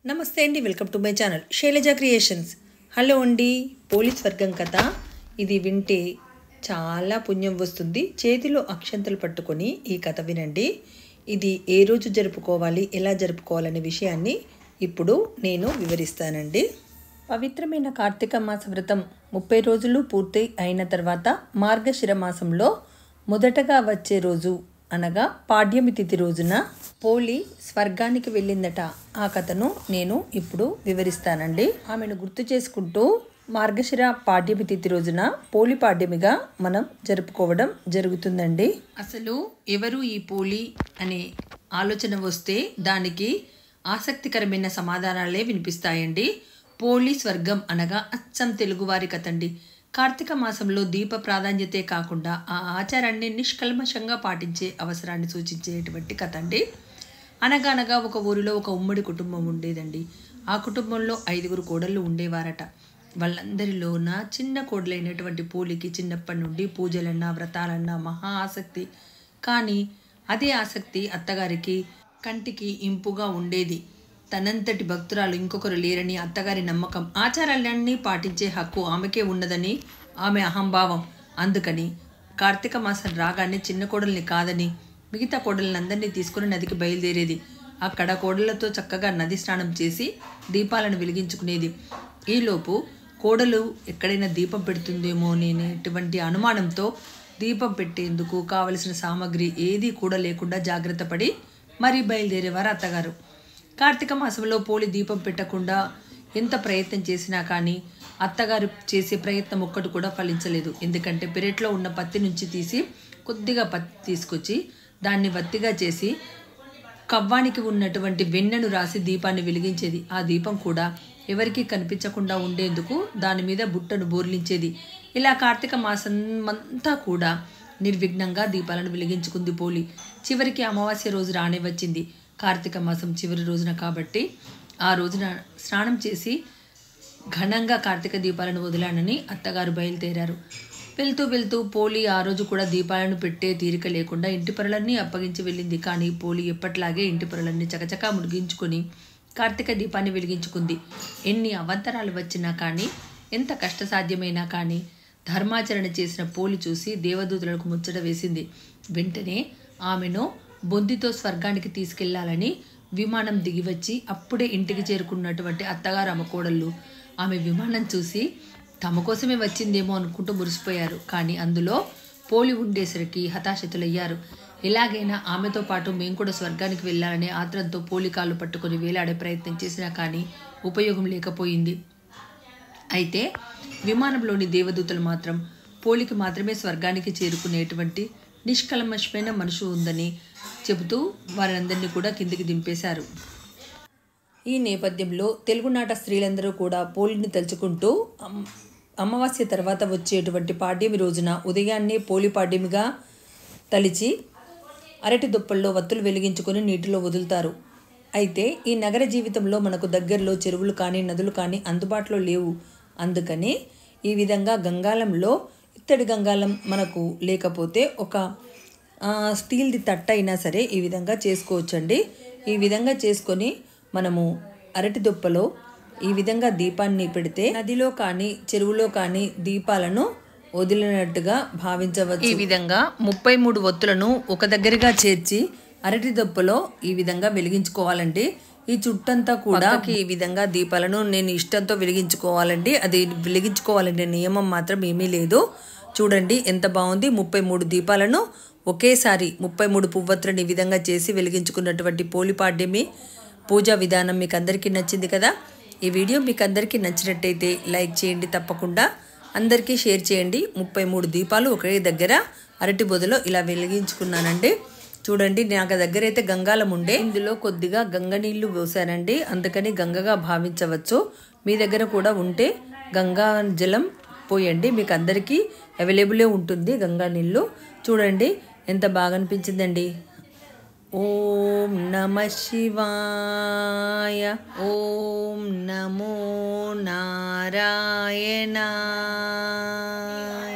నమస్తే అండి welcome to my channel Shailaja creations hello అండి పోలీస్ వర్గం కథ ఇది వింటే చాలా పుణ్యం వస్తుంది చేతిలో అక్షంతలు పట్టుకొని ఈ కథ వినండి ఇది ఏ రోజు జరుపుకోవాలి ఎలా జరుపుకోవాలనే విషయాన్ని ఇప్పుడు నేను వివరిస్తానండి పవిత్రమైన కార్తీక మాస వ్రతం ముప్పై రోజులు పూర్తి అయిన తర్వాత మార్గశిర మాసంలో మొదటగా వచ్చే రోజు అనగా పాడ్యమి తిథి రోజున పోలి స్వర్గానికి వెళ్ళిందట ఆ కథను నేను ఇప్పుడు వివరిస్తానండి ఆమెను గుర్తు చేసుకుంటూ మార్గశిర పాడ్యమి తిథి రోజున పోలి పాడ్యమిగా మనం జరుపుకోవడం జరుగుతుందండి అసలు ఎవరు ఈ పోలి అనే ఆలోచన వస్తే దానికి ఆసక్తికరమైన సమాధానాలే వినిపిస్తాయండి పోలి స్వర్గం అనగా అచ్చం తెలుగువారి కథండి కార్తీక మాసంలో దీప ప్రాధాన్యతే కాకుండా ఆ ఆచారాన్ని నిష్కల్మషంగా పాటించే అవసరాన్ని సూచించేటువంటి కథ అండి అనగానగా ఒక ఊరిలో ఒక ఉమ్మడి కుటుంబం ఉండేదండి ఆ కుటుంబంలో ఐదుగురు కోడళ్ళు ఉండేవారట వాళ్ళందరిలోన చిన్న కోడలైనటువంటి పూలికి చిన్నప్పటి నుండి పూజలన్నా వ్రతాలన్నా మహా ఆసక్తి కానీ అదే ఆసక్తి అత్తగారికి కంటికి ఇంపుగా ఉండేది తనంతటి భక్తురాలు ఇంకొకరు లేరని అత్తగారి నమ్మకం ఆచారాలన్నీ పాటించే హక్కు ఆమెకే ఉన్నదని ఆమె అహంభావం అందుకని కార్తీక మాసం రాగానే చిన్న కోడల్ని కాదని మిగతా కోడళ్ళందరినీ తీసుకుని నదికి బయలుదేరేది అక్కడ కోడళ్లతో చక్కగా నది స్నానం చేసి దీపాలను వెలిగించుకునేది ఈలోపు కోడలు ఎక్కడైనా దీపం పెడుతుందేమో అనేటువంటి అనుమానంతో దీపం పెట్టేందుకు కావలసిన సామాగ్రి ఏదీ కూడా లేకుండా జాగ్రత్త పడి మరీ బయలుదేరేవారు అత్తగారు కార్తీక మాసంలో పోలి దీపం పెట్టకుండా ఎంత ప్రయత్నం చేసినా కానీ అత్తగారు చేసే ప్రయత్నం ఒక్కటి కూడా ఫలించలేదు ఎందుకంటే పెరట్లో ఉన్న పత్తి నుంచి తీసి కొద్దిగా పత్తి తీసుకొచ్చి దాన్ని వత్తిగా చేసి కవ్వానికి ఉన్నటువంటి వెన్నెను రాసి దీపాన్ని వెలిగించేది ఆ దీపం కూడా ఎవరికీ కనిపించకుండా ఉండేందుకు దాని మీద బుట్టను బోర్లించేది ఇలా కార్తీక మాసం అంతా కూడా నిర్విఘ్నంగా దీపాలను వెలిగించుకుంది పోలి చివరికి అమావాస్య రోజు రానే వచ్చింది కార్తీక మాసం చివరి రోజున కాబట్టి ఆ రోజున స్నానం చేసి ఘనంగా కార్తీక దీపాలను వదిలానని అత్తగారు బయలుదేరారు వెళ్తూ వెళ్తూ పోలి ఆ రోజు కూడా దీపాలను పెట్టే తీరిక లేకుండా ఇంటి పనులన్నీ అప్పగించి వెళ్ళింది కానీ పోలి ఎప్పట్లాగే ఇంటి పనులన్నీ చకచకా మురిగించుకొని కార్తీక దీపాన్ని వెలిగించుకుంది ఎన్ని అవంతరాలు వచ్చినా కానీ ఎంత కష్టసాధ్యమైనా కానీ ధర్మాచరణ చేసిన పోలి చూసి దేవదూతలకు ముచ్చట వేసింది వెంటనే ఆమెను బొందితో స్వర్గానికి తీసుకెళ్లాలని విమానం దిగివచ్చి అప్పుడే ఇంటికి చేరుకున్నటువంటి అత్తగారు ఆమె కోడళ్ళు ఆమె విమానం చూసి తమ కోసమే వచ్చిందేమో అనుకుంటూ మురిసిపోయారు కానీ అందులో పోలి ఉండేసరికి హతాశతులయ్యారు ఎలాగైనా ఆమెతో పాటు మేము కూడా స్వర్గానికి వెళ్ళాలనే ఆత్రంతో పోలి కాళ్ళు పట్టుకొని వేలాడే ప్రయత్నం చేసినా కానీ ఉపయోగం లేకపోయింది అయితే విమానంలోని దేవదూతలు మాత్రం పోలికి మాత్రమే స్వర్గానికి చేరుకునేటువంటి నిష్కల్మషమైన మనసు ఉందని చెబుతూ వారందరినీ కూడా కిందికి దింపేశారు ఈ నేపథ్యంలో తెలుగునాట స్త్రీలందరూ కూడా పోలిని తలుచుకుంటూ అమ్- అమావాస్య తర్వాత వచ్చేటువంటి పాడ్యమి రోజున ఉదయాన్నే పోలి పాడ్యమిగా తలిచి అరటి దుప్పల్లో వత్తులు వెలిగించుకొని నీటిలో వదులుతారు అయితే ఈ నగర జీవితంలో మనకు దగ్గరలో చెరువులు కానీ నదులు కానీ అందుబాటులో లేవు అందుకని ఈ విధంగా గంగాలంలో ఇత్తడి గంగాలం మనకు లేకపోతే ఒక ఆ, స్టీల్ది తట్ట అయినా సరే ఈ విధంగా చేసుకోవచ్చండి ఈ విధంగా చేసుకొని మనము అరటి దుప్పలో ఈ విధంగా దీపాన్ని పెడితే నదిలో కానీ చెరువులో కానీ దీపాలను వదిలినట్టుగా భావించవచ్చు ఈ విధంగా ముప్పై మూడు ఒత్తులను ఒక దగ్గరగా చేర్చి అరటి దొప్పలో ఈ విధంగా వెలిగించుకోవాలండి ఈ చుట్టంతా కూడా ఈ విధంగా దీపాలను నేను ఇష్టంతో వెలిగించుకోవాలండి అది వెలిగించుకోవాలంటే నియమం మాత్రం ఏమీ లేదు చూడండి ఎంత బాగుంది ముప్పై మూడు దీపాలను ఒకేసారి ముప్పై మూడు పువ్వొత్తులను ఈ విధంగా చేసి వెలిగించుకున్నటువంటి పోలిపాడ్యమి పూజా విధానం మీకు అందరికీ నచ్చింది కదా ఈ వీడియో మీకు అందరికీ నచ్చినట్టయితే లైక్ చేయండి తప్పకుండా అందరికీ షేర్ చేయండి ముప్పై మూడు దీపాలు ఒకే దగ్గర అరటి బొదలో ఇలా వెలిగించుకున్నానండి చూడండి నాకు దగ్గర అయితే గంగాలం ఉండే ఇందులో కొద్దిగా గంగ నీళ్లు పోసానండి అందుకని గంగగా భావించవచ్చు మీ దగ్గర కూడా ఉంటే గంగా జలం పోయండి మీకు అందరికీ అవైలబులే ఉంటుంది గంగా నీళ్ళు చూడండి ఎంత బాగా అనిపించిందండి ఓం నమ శివాయ ఓం నమో నారాయణాయ